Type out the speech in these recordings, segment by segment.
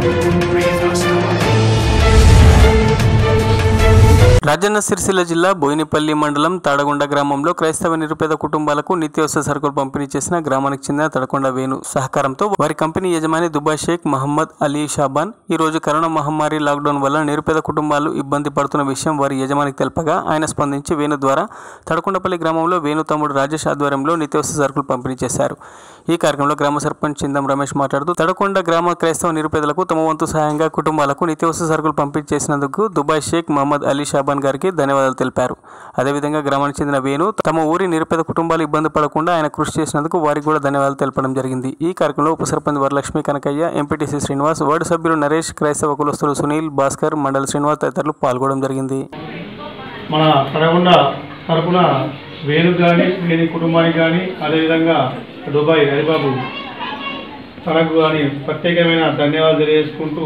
రాజన్న సిరిసిల్ల జిల్లా బోయినపల్లి మండలం తాడగొండ గ్రామంలో క్రైస్తవ నిరుపేద కుటుంబాలకు నిత్యావసర సరుకులు పంపిణీ చేసిన గ్రామానికి చెందిన తడకొండ వేణు సహకారంతో వారి కంపెనీ యజమాని Dubai Sheikh Mohammed Ali Shaban ఈ రోజు కరోనా మహమ్మారి లాక్డౌన్ వల్ల నిరుపేద కుటుంబాలు ఇబ్బంది పడుతున్న విషయం వారి యజమానికి తెలపగా ఆయన స్పందించి వేణు ద్వారా తడకొండపల్లి గ్రామంలో వేణు తమ్ముడు రాజేష్ ఆధ్వర్యంలో నిత్యావసర సరుకులు పంపిణీ చేశారు ఈ కార్యక్రమంలో గ్రామ సర్పంచ్ చిందం రమేష్ మాట్లాడుతూ తడకొండ గ్రామ క్రైస్తవ నిరుపేదలకు తమ వంతు సహాయంగా కుటుంబాలకు నిత్యావసర సరుకులు పంపిణీ చేసినందుకు Dubai Sheikh Mohammed Ali Shaban గారికి ధన్యవాదాలు తెలిపారు అదేవిధంగా గ్రామానికి చెందిన వేణు తమ ఊరి నిరుపేద కుటుంబాలు ఇబ్బంది పడకుండా ఆయన కృషి చేసినందుకు వారికి కూడా ధన్యవాదాలు తెలపడం జరిగింది ఈ కార్యక్రమంలో ఉప సర్పంచ్ వరలక్ష్మి కనకయ్య ఎంపీటీసీ శ్రీనివాస్ వార్డు సభ్యులు నరేష్ క్రైస్తవ కులస్తులు సునీల్ భాస్కర్ మండల శ్రీనివాస్ తదితరులు పాల్గొనడం జరిగింది మన తడగొండ తరపున వేణు కానీ వేణి కుటుంబానికి కానీ అదేవిధంగా దుబాయ్ హరిబాబు తనకు కానీ ప్రత్యేకమైన ధన్యవాదాలు తెలియజేసుకుంటూ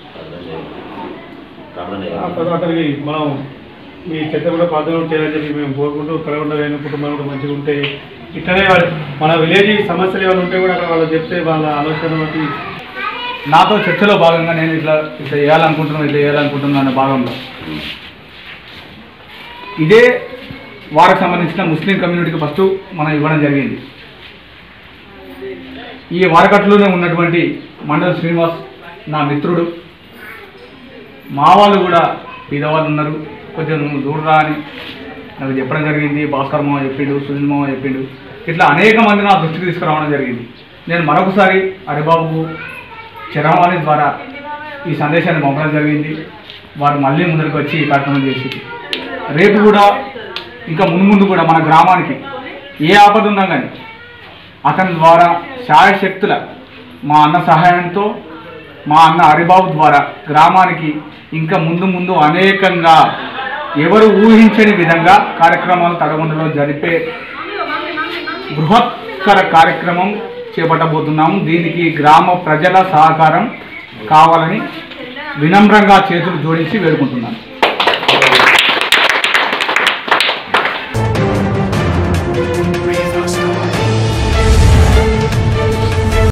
అతను- అతనికి మనం మీ చెత్త కూడా ప్రార్థనలు చేయాలని చెప్పి మేము కోరుకుంటూ తడగొండ వేణు కుటుంబం కూడా మంచిగా ఉంటే ఇట్లనే వాళ్ళ మన విలేజ్ సమస్యలు ఏమైనా ఉంటే కూడా అక్కడ వాళ్ళు చెప్తే వాళ్ళ ఆలోచన బట్టి నాతో చర్చలో భాగంగా నేను ఇట్లా ఇట్లా చేయాలనుకుంటున్నాను ఇట్లా చేయాలనుకుంటున్నాను అనే భాగంలో ఇదే వారికి సంబంధించిన ముస్లిం కమ్యూనిటీకి ఫస్ట్ మనం ఇవ్వడం జరిగింది ఈ వారకట్లోనే ఉన్నటువంటి మండల శ్రీనివాస్ నా మిత్రుడు మా వాళ్ళు కూడా పేదవాళ్ళు ఉన్నారు కొంచెం నువ్వు చూడరా అని నాకు చెప్పడం జరిగింది భాస్కర్ మామ చెప్పిండు సునీల్ మామ చెప్పిండు ఇట్లా అనేక మంది నా దృష్టికి తీసుకురావడం జరిగింది నేను మరొకసారి హరిబాబుకు చరవాణి ద్వారా ఈ సందేశాన్ని పంపడం జరిగింది వారు మళ్ళీ ముందరికి వచ్చి ఈ కార్యక్రమం చేసి రేపు కూడా ఇంకా ముందు ముందు కూడా మన గ్రామానికి ఏ ఆపద ఉన్నా కానీ అతని ద్వారా శాయశక్తుల మా అన్న సహాయంతో మా అన్న హరిబాబు ద్వారా గ్రామానికి ఇంకా ముందు ముందు అనేకంగా ఎవరు ఊహించని విధంగా కార్యక్రమాలు తడగొండలో జరిపే బృహత్కర కార్యక్రమం చేపట్టబోతున్నాము దీనికి గ్రామ ప్రజల సహకారం కావాలని వినమ్రంగా చేతులు జోడించి వేడుకుంటున్నాను